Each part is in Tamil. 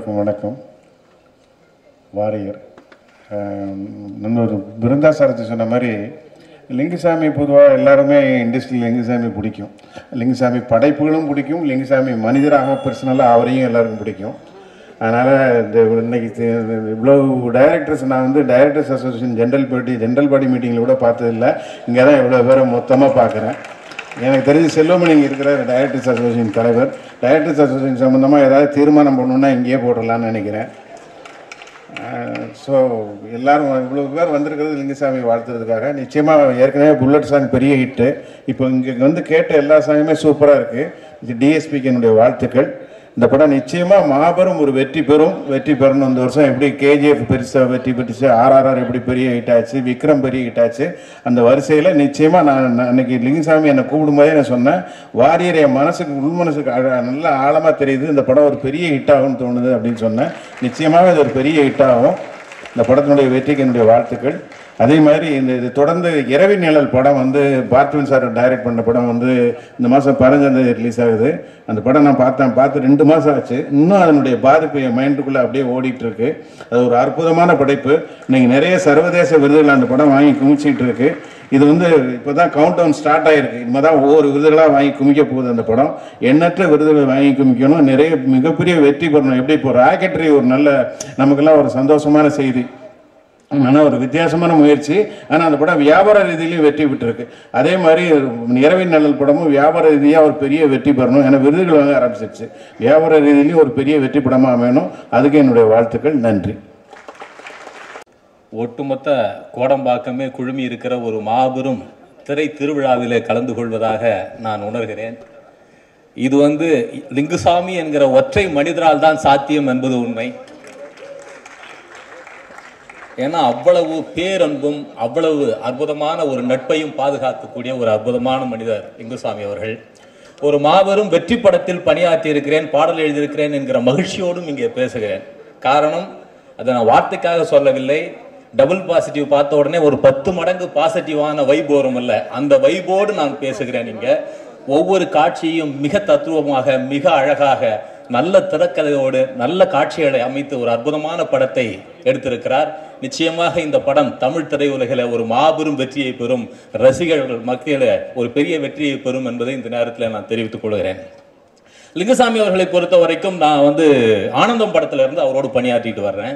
வணக்கம் வாரியர் இன்னொரு பிருந்தாசாரத்தை சொன்ன மாதிரி லிங்குசாமி பொதுவாக எல்லாருமே இண்டஸ்ட்ரியில் லிங்குசாமி பிடிக்கும் லிங்குசாமி படைப்புகளும் பிடிக்கும் லிங்குசாமி மனிதராக பர்சனலாக அவரையும் எல்லாருக்கும் பிடிக்கும் அதனால் இந்த இன்னைக்கு தி- இவ்வளோ டைரக்டர்ஸ் நான் வந்து directors association general body general body மீட்டிங்கில் கூட பார்த்ததில்ல இங்கே தான் இவ்வளோ பேரை மொத்தமாக பார்க்குறேன் எனக்கு தெரிஞ்சு செல்வமணி இங்கே இருக்கிற டைரக்டர்ஸ் அசோசியேஷன் தலைவர் டைரக்டர்ஸ் அசோசியேஷன் சம்மந்தமாக ஏதாவது தீர்மானம் பண்ணணுன்னா இங்கேயே போடலாம்னு நினைக்கிறேன் ஸோ எல்லாரும் இவ்வளோ பேர் வந்திருக்கிறது லிங்கசாமி வாழ்த்துறதுக்காக நிச்சயமாக ஏற்கனவே புல்லட் சாங் பெரிய ஹிட்டு இப்போ இங்கே வந்து கேட்ட எல்லா சாங்குமே சூப்பராக இருக்குது இது டிஎஸ்பிக்கு என்னுடைய வாழ்த்துக்கள் இந்த படம் நிச்சயமாக மாபெரும் ஒரு வெற்றி பெறும் வெற்றி பெறணும் இந்த வருஷம் எப்படி கேஜிஎஃப் பெருசாக வெற்றி பெற்றுச்சு ஆர்ஆர்ஆர் எப்படி பெரிய ஹிட் ஆச்சு விக்ரம் பெரிய ஹிட் ஆச்சு அந்த வரிசையில் நிச்சயமாக நான் நான் அன்னைக்கு லிங்கசாமி என்னை கூப்பிடும்போதே நான் சொன்னேன் வாரியர் என் மனசுக்கு உள் மனசுக்கு அழ- நல்ல ஆழமாக தெரியுது இந்த படம் ஒரு பெரிய ஹிட் ஆகும்னு தோணுது அப்படின்னு சொன்னேன் நிச்சயமாக இது ஒரு பெரிய ஹிட் ஆகும் இந்த படத்தினுடைய வெற்றிக்கு என்னுடைய வாழ்த்துக்கள் அதே மாதிரி இந்த இது தொடர்ந்து இரவி நிழல் படம் வந்து பார்த்திவன் சார் டைரக்ட் பண்ண படம் வந்து இந்த மாதம் பதினஞ்சாம் தேதி ரிலீஸ் ஆகுது அந்த படம் நான் பார்த்தேன் பார்த்து ரெண்டு மாதம் ஆச்சு இன்னும் அதனுடைய பாதிப்பு என் மைண்டுக்குள்ளே அப்படியே ஓடிட்டு இருக்கு அது ஒரு அற்புதமான படைப்பு இன்னைக்கு நிறைய சர்வதேச விருதுகள் அந்த படம் வாங்கி குமிச்சிட்டு இருக்கு இது வந்து இப்போ தான் கவுண்ட் டவுன் ஸ்டார்ட் ஆயிருக்கு இனிமே தான் ஒவ்வொரு விருதுகளாக வாங்கி குமிக்க போகுது அந்த படம் எண்ணற்ற விருதுகள் வாங்கி குமிக்கணும் நிறைய மிகப்பெரிய வெற்றி பெறணும் எப்படி இப்போ ராக்கெட்ரி ஒரு நல்ல நமக்கெல்லாம் ஒரு சந்தோஷமான செய்தி ஆனால் ஒரு வித்தியாசமான முயற்சி ஆனால் அந்த படம் வியாபார ரீதியிலையும் வெற்றி பெற்றிருக்கு அதே மாதிரி இரவின் நல்லல் படமும் வியாபார ரீதியாக ஒரு பெரிய வெற்றி பெறணும் ஏன்னா விருதுகள் வாங்க ஆரம்பிச்சிருச்சு வியாபார ரீதியிலையும் ஒரு பெரிய வெற்றி படமாக அமையணும் அதுக்கு என்னுடைய வாழ்த்துக்கள் நன்றி ஒட்டுமொத்த கோடம்பாக்கமே குழுமி இருக்கிற ஒரு மாபெரும் திரை திருவிழாவிலே கலந்து கொள்வதாக நான் உணர்கிறேன் இது வந்து லிங்குசாமி என்கிற ஒற்றை மனிதரால் தான் சாத்தியம் என்பது உண்மை ஏன்னா அவ்வளவு பேரன்பும் அவ்வளவு அற்புதமான ஒரு நட்பையும் பாதுகாக்கக்கூடிய ஒரு அற்புதமான மனிதர் லிங்குசாமி அவர்கள் ஒரு மாபெரும் வெற்றி படத்தில் பணியாற்றி இருக்கிறேன் பாடல் எழுதியிருக்கிறேன் என்கிற மகிழ்ச்சியோடும் இங்கே பேசுகிறேன் காரணம் அதை நான் வார்த்தைக்காக சொல்லவில்லை டபுள் பாசிட்டிவ் பார்த்த உடனே ஒரு பத்து மடங்கு பாசிட்டிவான வைப் வரும் இல்ல அந்த வைபோடு நான் பேசுகிறேன் இங்க ஒவ்வொரு காட்சியையும் மிக தத்துவமாக மிக அழகாக நல்ல திறக்கதையோடு நல்ல காட்சிகளை அமைத்து ஒரு அற்புதமான படத்தை எடுத்திருக்கிறார் நிச்சயமாக இந்த படம் தமிழ் திரையுலகில ஒரு மாபெரும் வெற்றியை பெறும் ரசிகர்கள் மத்தியில ஒரு பெரிய வெற்றியை பெறும் என்பதை இந்த நேரத்தில் நான் தெரிவித்துக் கொள்கிறேன் லிங்குசாமி அவர்களை பொறுத்த வரைக்கும் நான் வந்து ஆனந்தம் படத்துல இருந்து அவரோடு பணியாற்றிட்டு வர்றேன்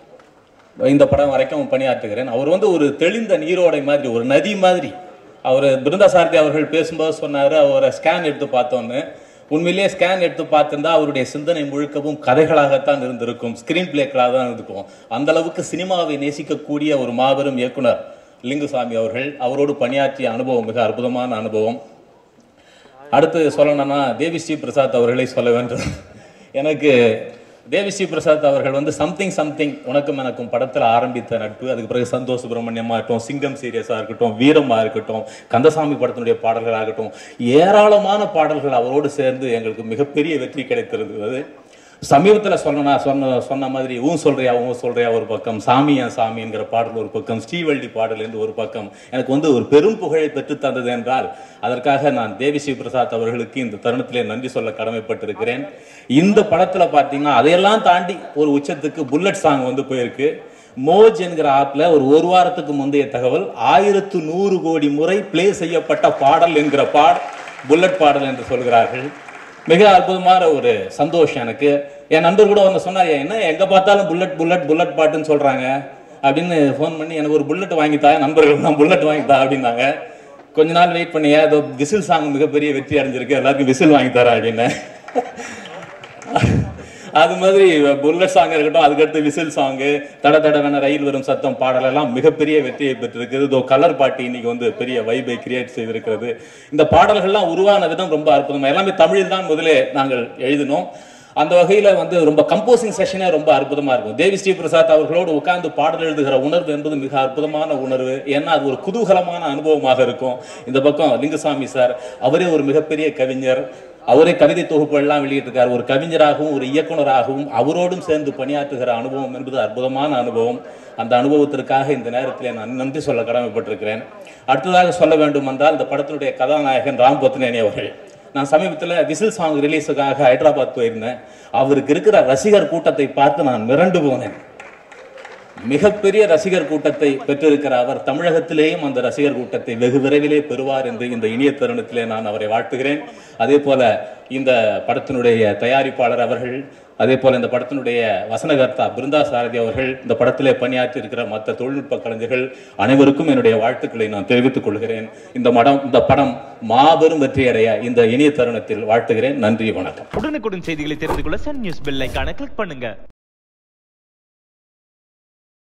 இந்த படம் வரைக்கும் பணியாற்றுகிறேன் அவர் வந்து ஒரு தெளிந்த நீரோடை மாதிரி ஒரு நதி மாதிரி அவர் பிருந்தாசாரதி அவர்கள் பேசும்போது சொன்னாரு அவரை ஸ்கேன் எடுத்து பார்த்தோன்னு உண்மையிலேயே ஸ்கேன் எடுத்து பார்த்திருந்தா அவருடைய சிந்தனை முழுக்கவும் கதைகளாகத்தான் இருந்திருக்கும் ஸ்கிரீன் பிளேக்களாக தான் இருக்கும் அந்த அளவுக்கு சினிமாவை நேசிக்கக்கூடிய ஒரு மாபெரும் இயக்குனர் லிங்குசாமி அவர்கள் அவரோடு பணியாற்றிய அனுபவம் மிக அற்புதமான அனுபவம் அடுத்து சொல்லணும்னா தேவி ஸ்ரீ பிரசாத் அவர்களை சொல்ல வேண்டும் எனக்கு தேவி ஸ்ரீ பிரசாத் அவர்கள் வந்து சம்திங் சம்திங் உனக்கும் எனக்கும் படத்தில் ஆரம்பித்த நட்பு அதுக்கு பிறகு சந்தோஷ் சுப்பிரமணியமா இருக்கட்டும் சிங்கம் சீரியஸாக இருக்கட்டும் வீரமா இருக்கட்டும் கந்தசாமி படத்தினுடைய பாடல்களாகட்டும் ஏராளமான பாடல்கள் அவரோடு சேர்ந்து எங்களுக்கு மிகப்பெரிய வெற்றி கிடைத்திருந்தது சமீபத்துல சொன்னா சொன்ன சொன்ன மாதிரி ஊன் சொல்றியா ஊன் சொல்றியா ஒரு பக்கம் சாமி என் சாமி என்கிற பாடல் ஒரு பக்கம் ஸ்ரீவள்ளி பாடல் என்று ஒரு பக்கம் எனக்கு வந்து ஒரு பெரும் புகழை பெற்று தந்தது என்றால் அதற்காக நான் தேவி ஸ்ரீ பிரசாத் அவர்களுக்கு இந்த தருணத்திலே நன்றி சொல்ல கடமைப்பட்டிருக்கிறேன் இந்த படத்துல பாத்தீங்கன்னா அதையெல்லாம் தாண்டி ஒரு உச்சத்துக்கு புல்லட் சாங் வந்து போயிருக்கு மோஜ் என்கிற ஆப்ல ஒரு ஒரு வாரத்துக்கு முந்தைய தகவல் ஆயிரத்து நூறு கோடி முறை ப்ளே செய்யப்பட்ட பாடல் என்கிற பாடல் புல்லட் பாடல் என்று சொல்கிறார்கள் மிக அற்புதமான ஒரு சந்தோஷம் எனக்கு என் நண்பர் கூட வந்து சொன்னார் என்ன எங்க பார்த்தாலும் புல்லட் புல்லட் புல்லட் பாட்டுன்னு சொல்றாங்க அப்படின்னு ஃபோன் பண்ணி எனக்கு ஒரு புல்லட் வாங்கித்தா நண்பர்கள் தான் புல்லட் வாங்கித்தா அப்படின்னாங்க கொஞ்ச நாள் வெயிட் பண்ணி ஏதோ விசில் சாங் மிகப்பெரிய வெற்றி அடைஞ்சிருக்கு எல்லாருக்கும் விசில் வாங்கி தரேன் அப்படின்னு அது மாதிரி புல்லட் சாங் இருக்கட்டும் அதுக்கடுத்து விசில் சாங்கு தட தடவென ரயில் வரும் சத்தம் பாடல் எல்லாம் மிகப்பெரிய வெற்றியை பெற்றிருக்கிறது இதோ கலர் பாட்டி இன்னைக்கு வந்து பெரிய வைபை கிரியேட் செய்திருக்கிறது இந்த பாடல்கள்லாம் உருவான விதம் ரொம்ப அற்புதமா எல்லாமே தமிழில் தான் முதலே நாங்கள் எழுதினோம் அந்த வகையில வந்து ரொம்ப கம்போசிங் செஷனே ரொம்ப அற்புதமா இருக்கும் தேவி ஸ்ரீ பிரசாத் அவர்களோடு உட்கார்ந்து பாடல் எழுதுகிற உணர்வு என்பது மிக அற்புதமான உணர்வு ஏன்னா அது ஒரு குதூகலமான அனுபவமாக இருக்கும் இந்த பக்கம் லிங்குசாமி சார் அவரே ஒரு மிகப்பெரிய கவிஞர் அவரே கவிதை தொகுப்பு எல்லாம் வெளியிட்டிருக்கார் ஒரு கவிஞராகவும் ஒரு இயக்குனராகவும் அவரோடும் சேர்ந்து பணியாற்றுகிற அனுபவம் என்பது அற்புதமான அனுபவம் அந்த அனுபவத்திற்காக இந்த நேரத்தில் நான் நன்றி சொல்ல கடமைப்பட்டிருக்கிறேன் அடுத்ததாக சொல்ல வேண்டும் என்றால் இந்த படத்தினுடைய கதாநாயகன் ராம் பத்னேனி அவர்கள் நான் சமீபத்தில் விசில் சாங் ரிலீஸுக்காக ஹைதராபாத் போயிருந்தேன் அவருக்கு இருக்கிற ரசிகர் கூட்டத்தை பார்த்து நான் மிரண்டு போனேன் மிகப்பெரிய ரசிகர் கூட்டத்தை பெற்றிருக்கிற அவர் தமிழகத்திலேயும் அந்த ரசிகர் கூட்டத்தை வெகு விரைவிலே பெறுவார் என்று இந்த இனிய தருணத்திலே நான் அவரை வாழ்த்துகிறேன் அதே போல இந்த படத்தினுடைய தயாரிப்பாளர் அவர்கள் அதே போல இந்த படத்தினுடைய வசனகர்த்தா பிருந்தா சாரதி அவர்கள் இந்த படத்திலே பணியாற்றி இருக்கிற மற்ற தொழில்நுட்ப கலைஞர்கள் அனைவருக்கும் என்னுடைய வாழ்த்துக்களை நான் தெரிவித்துக் கொள்கிறேன் இந்த மடம் இந்த படம் மாபெரும் வெற்றியடைய இந்த இனிய தருணத்தில் வாழ்த்துகிறேன் நன்றி வணக்கம் உடனுக்குடன் செய்திகளை தெரிந்து கொள்ள சன் நியூஸ் பெல் ஐகானை கிளிக் பண்ணுங்க